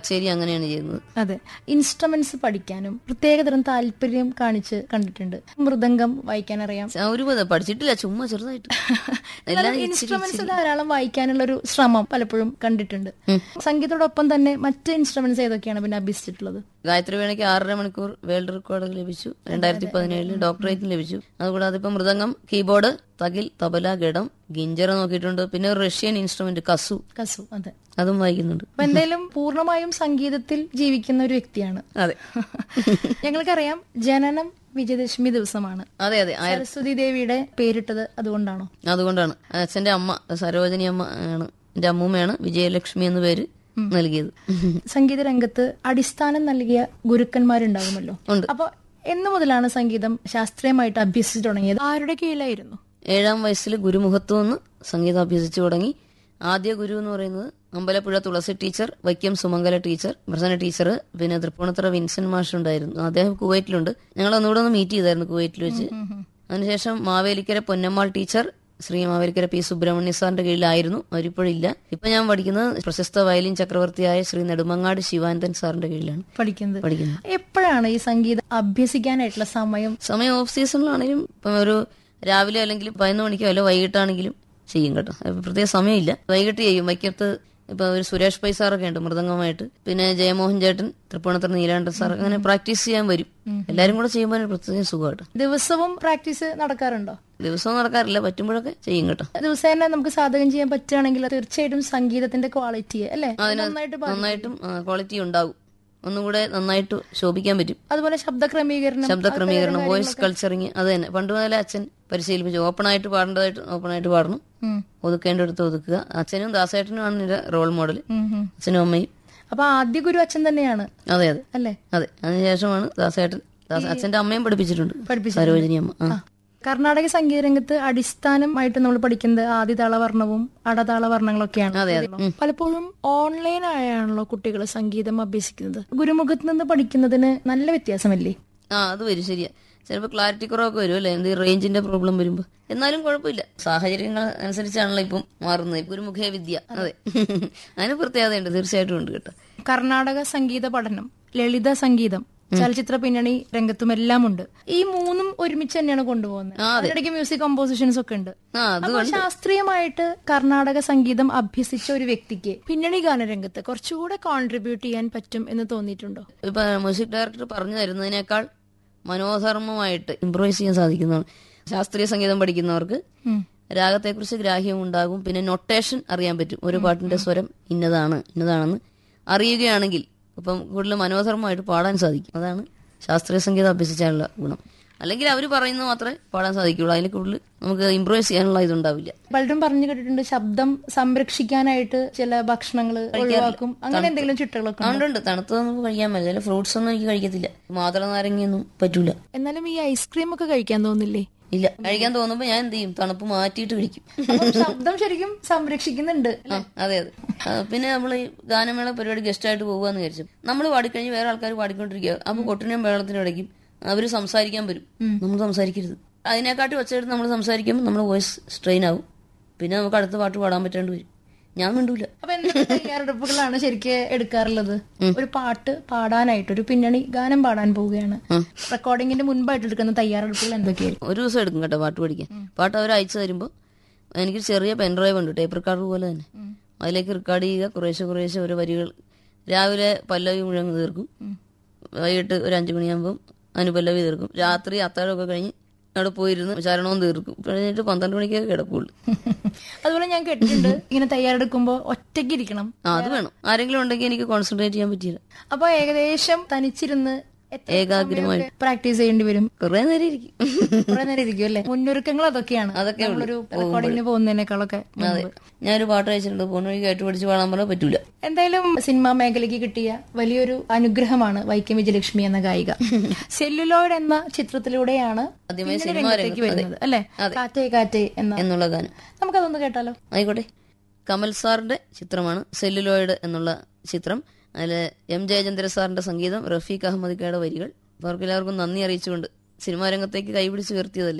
ശരി അങ്ങനെയാണ് ചെയ്യുന്നത് അതെ ഇൻസ്ട്രുമെന്റ്സ് പഠിക്കാനും പ്രത്യേകതരം താല്പര്യം കാണിച്ച് കണ്ടിട്ടുണ്ട് മൃദംഗം വായിക്കാൻ അറിയാം ആ, ഒരു പദം പഠിച്ചിട്ടില്ല ചുമ്മാ ചെറുതായിട്ട് എല്ലാം ഇച്ചിരി ഇൻസ്ട്രുമെന്റ്സ് ധാരാളം വായിക്കാനുള്ള ഒരു ശ്രമം പലപ്പോഴും കണ്ടിട്ടുണ്ട് സംഗീതത്തോടൊപ്പം തന്നെ മറ്റ് ഇൻസ്ട്രുമെന്റ്സ് ഏതൊക്കെയാണ് പിന്നെ അഭ്യസിച്ചിട്ടുള്ളത് ഗായത്രി വേണയ്ക്ക് ആറര മണിക്കൂർ വേൾഡ് റെക്കോർഡ് ലഭിച്ചു രണ്ടായിരത്തി പതിനേഴില് ഡോക്ടറേറ്റും ലഭിച്ചു അതുകൂടാതെ ഇപ്പം മൃദംഗം കീബോർഡ് തകിൽ തബല ഗഡം ഗിഞ്ചറ നോക്കിയിട്ടുണ്ട് പിന്നെ ഒരു റഷ്യൻ ഇൻസ്ട്രുമെന്റ് കസു കസു അതെ അതും വായിക്കുന്നുണ്ട് അപ്പൊ എന്തായാലും പൂർണ്ണമായും സംഗീതത്തിൽ ജീവിക്കുന്ന ഒരു വ്യക്തിയാണ് അതെ ഞങ്ങൾക്കറിയാം ജനനം വിജയദശമി ദിവസമാണ് അതെ അതെ ആ- സരസ്വതി ദേവിയുടെ പേരിട്ടത് അതുകൊണ്ടാണോ അതുകൊണ്ടാണ് അച്ഛന്റെ അമ്മ സരോജിനി അമ്മ ആണ് എന്റെ അമ്മൂമ്മയാണ് വിജയലക്ഷ്മി എന്ന് പേര് നൽകിയത് സംഗീത രംഗത്ത് അടിസ്ഥാനം നൽകിയ ഗുരുക്കന്മാരുണ്ടാകുമല്ലോ ഉണ്ട്. അപ്പൊ എന്നു മുതലാണ് സംഗീതം ശാസ്ത്രീയമായിട്ട് അഭ്യസിച്ചു തുടങ്ങിയത് ആരുടെ കീഴിലായിരുന്നു ഏഴാം വയസ്സിൽ ഗുരുമുഖത്തു നിന്ന് സംഗീതം അഭ്യസിച്ചു തുടങ്ങി ആദ്യ ഗുരു എന്ന് പറയുന്നത് Ambalappuzha Thulasi teacher Vaikom Sumangala teacher Prasanna teacher പിന്നെ തൃപ്പൂണിത്തറ വിൻസെന്റ് മാഷ് ഉണ്ടായിരുന്നു അദ്ദേഹം കുവൈറ്റിലുണ്ട് ഞങ്ങൾ ഒന്നുകൂടെ ഒന്ന് മീറ്റ് ചെയ്തായിരുന്നു കുവൈറ്റിൽ വെച്ച് അതിനുശേഷം മാവേലിക്കര പൊന്നമ്മാൾ ടീച്ചർ ശ്രീ മാവേലിക്കര പി സുബ്രഹ്മണ്യ സാറിന്റെ കീഴിലായിരുന്നു അവരിപ്പോഴില്ല ഇപ്പൊ ഞാൻ പഠിക്കുന്നത് പ്രശസ്ത വയലിൻ ചക്രവർത്തിയായ ശ്രീ നെടുമങ്ങാട് ശിവാനന്ദൻ സാറിന്റെ കീഴിലാണ് പഠിക്കുന്നത് പഠിക്കുന്നത് എപ്പോഴാണ് ഈ സംഗീതം അഭ്യസിക്കാനായിട്ടുള്ള സമയം സമയം ഓഫ് സീസണിലാണെങ്കിലും ഇപ്പം ഒരു രാവിലെ അല്ലെങ്കിൽ പതിനൊന്ന് മണിക്കോ അല്ല വൈകിട്ടാണെങ്കിലും ചെയ്യും കേട്ടോ അപ്പൊ പ്രത്യേക സമയമില്ല വൈകിട്ട് ചെയ്യും വൈക്കത്ത് ഇപ്പൊ ഒരു സുരേഷ് പൈ സാറൊക്കെ ഉണ്ട് മൃദംഗമായിട്ട് പിന്നെ ജയമോഹൻ ചേട്ടൻ തൃപ്പൂണിത്തറ നീലാണ്ടൻ സാർ അങ്ങനെ പ്രാക്ടീസ് ചെയ്യാൻ വരും എല്ലാരും കൂടെ ചെയ്യുമ്പോൾ ഒരു പ്രത്യേക സുഖമായിട്ട് ദിവസവും പ്രാക്ടീസ് നടക്കാറുണ്ടോ ദിവസവും നടക്കാറില്ല പറ്റുമ്പോഴൊക്കെ ചെയ്യും കേട്ടോ ദിവസേന നമുക്ക് സാധകം ചെയ്യാൻ പറ്റുകയാണെങ്കിൽ തീർച്ചയായിട്ടും സംഗീതത്തിന്റെ ക്വാളിറ്റിയെ അല്ലെ നന്നായിട്ട് ബാധിക്കും. നന്നായിട്ടും ക്വാളിറ്റി ഉണ്ടാവും ഒന്നും കൂടെ നന്നായിട്ട് ശോഭിക്കാൻ പറ്റും അതുപോലെ ശബ്ദ ക്രമീകരണം ശബ്ദ ക്രമീകരണം വോയിസ് കൾച്ചറിങ് അത് തന്നെ പണ്ട് മുതലേ അച്ഛൻ പരിശീലിപ്പിച്ചു ഓപ്പണായിട്ട് പാടേണ്ടതായിട്ട് ഓപ്പണായിട്ട് പാടണം ഉം. ഒതുക്കേണ്ടടുത്ത് ഒതുക്കുക അച്ഛനും ദാസേട്ടനുമാണ് എന്റെ റോൾ മോഡൽ ഉം, ഉം. അച്ഛനും അമ്മയും അപ്പൊ ആദ്യ ഗുരു അച്ഛൻ തന്നെയാണ് അതെ അതെ അല്ലേ അതെ അതിനുശേഷമാണ് ദാസേട്ടൻ ദാസ- അച്ഛന്റെ അമ്മയും പഠിപ്പിച്ചിട്ടുണ്ട് പഠിപ്പിച്ചിട്ടുണ്ട്. സരോജിനി അമ്മ ആ. കർണാടക സംഗീത രംഗത്ത് അടിസ്ഥാനമായിട്ട് നമ്മൾ പഠിക്കുന്നത് ആദിതാള വർണ്ണവും അടതാള വർണ്ണങ്ങളൊക്കെയാണ് അതെ അതെ ഉം. പലപ്പോഴും ഓൺലൈൻ ആയാണല്ലോ കുട്ടികൾ സംഗീതം അഭ്യസിക്കുന്നത് ഗുരുമുഖത്ത് നിന്ന് പഠിക്കുന്നതിന് നല്ല വ്യത്യാസമല്ലേ ആ അത് വരും ശരിയാ ചിലപ്പോൾ ക്ലാരിറ്റി കുറവൊക്കെ വരും അല്ലേ എന്ത് റേഞ്ചിന്റെ പ്രോബ്ലം വരുമ്പോ എന്നാലും കുഴപ്പമില്ല സാഹചര്യങ്ങൾ അനുസരിച്ചാണല്ലോ ഇപ്പം മാറുന്നത് ഗുരുമുഖേ വിദ്യ അതെ അതിന് പ്രത്യേകതയുണ്ട് തീർച്ചയായിട്ടും ഉണ്ട് കേട്ടോ കർണാടക സംഗീത പഠനം ലളിത സംഗീതം ചലച്ചിത്ര പിന്നണി രംഗത്തും എല്ലാം ഉണ്ട് ഈ മൂന്നും ഒരുമിച്ച് തന്നെയാണ് കൊണ്ടുപോകുന്നത് അതിനിടയ്ക്ക് മ്യൂസിക് കമ്പോസിഷൻസ് ഒക്കെ ഉണ്ട് ആ അത് അപ്പൊ ശാസ്ത്രീയമായിട്ട് കർണാടക സംഗീതം അഭ്യസിച്ച ഒരു വ്യക്തിക്ക് പിന്നണി ഗാനരംഗത്ത് കുറച്ചുകൂടെ കോൺട്രിബ്യൂട്ട് ചെയ്യാൻ പറ്റും എന്ന് തോന്നിയിട്ടുണ്ടോ ഇപ്പൊ മ്യൂസിക് ഡയറക്ടർ പറഞ്ഞു തരുന്നതിനേക്കാൾ മനോധർമ്മമായിട്ട് ഇംപ്രൂവൈസ് ചെയ്യാൻ സാധിക്കുന്നതാണ് ശാസ്ത്രീയ സംഗീതം പഠിക്കുന്നവർക്ക് ഉം. രാഗത്തെക്കുറിച്ച് ഗ്രാഹ്യം ഉണ്ടാകും പിന്നെ നൊട്ടേഷൻ അറിയാൻ പറ്റും ഒരു പാട്ടിന്റെ സ്വരം ഇന്നതാണ് ഇന്നതാണെന്ന് അറിയുകയാണെങ്കിൽ ഇപ്പം കൂടുതൽ മനോധർമ്മമായിട്ട് പാടാൻ സാധിക്കും അതാണ് ശാസ്ത്രീയ സംഗീതം അഭ്യസിച്ചാലുള്ള ഗുണം അല്ലെങ്കിൽ അവർ പറയുന്നത് മാത്രമേ പാടാൻ സാധിക്കുള്ളൂ അതിൽ കൂടുതൽ നമുക്ക് ഇംപ്രൂവൈസ് ചെയ്യാനുള്ള ഇതുണ്ടാവില്ല പലരും പറഞ്ഞു കേട്ടിട്ടുണ്ട് ശബ്ദം സംരക്ഷിക്കാനായിട്ട് ചില ഭക്ഷണങ്ങൾ ഒഴിവാക്കും അങ്ങനെ എന്തെങ്കിലും ചിട്ടകളൊക്കെ ഉണ്ടോ? അതുകൊണ്ടുണ്ട് തണുത്തതൊന്നും നമുക്ക് കഴിക്കാൻ പറ്റില്ല ചില ഫ്രൂട്ട്സ് ഒന്നും എനിക്ക് കഴിക്കത്തില്ല മാതള നാരങ്ങയൊന്നും പറ്റൂല എന്നാലും ഈ ഐസ്ക്രീം ഒക്കെ കഴിക്കാൻ തോന്നില്ലേ ഇല്ല കഴിക്കാൻ തോന്നുമ്പോ ഞാൻ എന്ത് ചെയ്യും തണുപ്പ് മാറ്റിയിട്ട് കഴിക്കും അപ്പം ശബ്ദം ശരിക്കും സംരക്ഷിക്കുന്നുണ്ട് ആ, അതെ അതെ ആ, പിന്നെ നമ്മൾ ഈ ഗാനമേള പരിപാടി ഗസ്റ്റ് ആയിട്ട് പോകുകയെന്ന് വിചാരിച്ചു നമ്മൾ പാടിക്കഴിഞ്ഞ് വേറെ ആൾക്കാർ പാടിക്കൊണ്ടിരിക്കുക അപ്പൊ കൊട്ടിനെയും മേളത്തിനും ഇടയ്ക്കും അവര് സംസാരിക്കാൻ വരും നമ്മൾ സംസാരിക്കരുത് അതിനെക്കാട്ടി ഒച്ചയെടുത്ത് നമ്മൾ സംസാരിക്കുമ്പോൾ നമ്മുടെ വോയിസ് സ്ട്രെയിൻ ആവും പിന്നെ നമുക്ക് അടുത്ത പാട്ട് പാടാൻ പറ്റാണ്ട് വരും ഞാൻ മിണ്ടൂല അപ്പൊ എന്തൊക്കെ തയ്യാറെടുപ്പുകളാണ് ശരിക്ക് എടുക്കാറുള്ളത് ഒരു പാട്ട് പാടാനായിട്ട് ഒരു പിന്നണി ഗാനം പാടാൻ പോവുകയാണ് റെക്കോർഡിങ്ങിന്റെ മുൻപായിട്ട് എടുക്കുന്ന തയ്യാറെടുപ്പുകൾ എന്തൊക്കെയായിരിക്കും ഒരു ദിവസം എടുക്കും കേട്ടോ പാട്ട് പഠിക്കാൻ പാട്ട് അവർ അയച്ചു തരുമ്പോൾ എനിക്ക് ചെറിയ പെൻഡ്രൈവ് ഉണ്ട് ടേപ്പ് റെക്കോർഡർ പോലെ തന്നെ അതിലേക്ക് റെക്കോർഡ് ചെയ്യുക കുറേശ്ശെ കുറേശ്ശെ ഓരോ വരികൾ രാവിലെ പല്ലവി മുഴുവൻ തീർക്കും വൈകിട്ട് ഒരു അഞ്ചു മണിയാകുമ്പോൾ അനുപല്ലവി തീർക്കും രാത്രി അത്താഴമൊക്കെ കഴിഞ്ഞ് അവിടെ പോയിരുന്ന് ചരണവും തീർക്കും കഴിഞ്ഞിട്ട് പന്ത്രണ്ട് മണിക്കൊക്കെ കിടക്കുള്ളൂ അതുപോലെ ഞാൻ കേട്ടിട്ടുണ്ട് ഇങ്ങനെ തയ്യാറെടുക്കുമ്പോ ഒറ്റയ്ക്ക് ഇരിക്കണം ആ അത് വേണം ആരെങ്കിലും ഉണ്ടെങ്കിൽ എനിക്ക് കോൺസെൻട്രേറ്റ് ചെയ്യാൻ പറ്റിയില്ല അപ്പൊ ഏകദേശം തനിച്ചിരുന്ന് എത്ര ഏകാഗ്രമായി സമയമൊക്കെ പ്രാക്ടീസ് ചെയ്യേണ്ടി വരും കുറെ നേരം ഇരിക്കും കുറെ നേരം ഇരിക്കും അല്ലേ മുന്നൊരുക്കങ്ങൾ അതൊക്കെയാണ് അതൊക്കെ ഉള്ളൂ. നമ്മളൊരു റെക്കോർഡിങ്ങിന് പോകുന്നതിനേക്കാളൊക്കെ അതെ ഞാനൊരു പാട്ട് അയച്ചിട്ടുണ്ട് ഫോൺ വഴി കേട്ട് പഠിച്ച് പാടാൻ പറഞ്ഞാൽ പറ്റൂല എന്തായാലും സിനിമാ മേഖലയ്ക്ക് കിട്ടിയ വലിയൊരു അനുഗ്രഹമാണ് വൈക്കം വിജയലക്ഷ്മി എന്ന ഗായിക സെല്ലുലോയിഡ് എന്ന ചിത്രത്തിലൂടെയാണ് ആദ്യമായി പിന്നണി സിനിമാ രംഗത്തേക്ക് രംഗത്ത്, വരുന്നത് അല്ലെ അതെ. കാറ്റേ കാറ്റേ എന്ന എന്നുള്ള ഗാനം നമുക്കതൊന്ന് കേട്ടാലോ ആയിക്കോട്ടെ കമൽ സാറിന്റെ ചിത്രമാണ് സെല്ലുലോയിഡ് എന്നുള്ള ചിത്രം അതിൽ എം ജയചന്ദ്ര സാറിന്റെ സംഗീതം റഫീഖ് അഹമ്മദിക്കയുടെ വരികൾ അവർക്ക് എല്ലാവർക്കും നന്ദി അറിയിച്ചുകൊണ്ട് സിനിമാ രംഗത്തേക്ക് കൈപിടിച്ച് ഉയർത്തിയതല്ലേ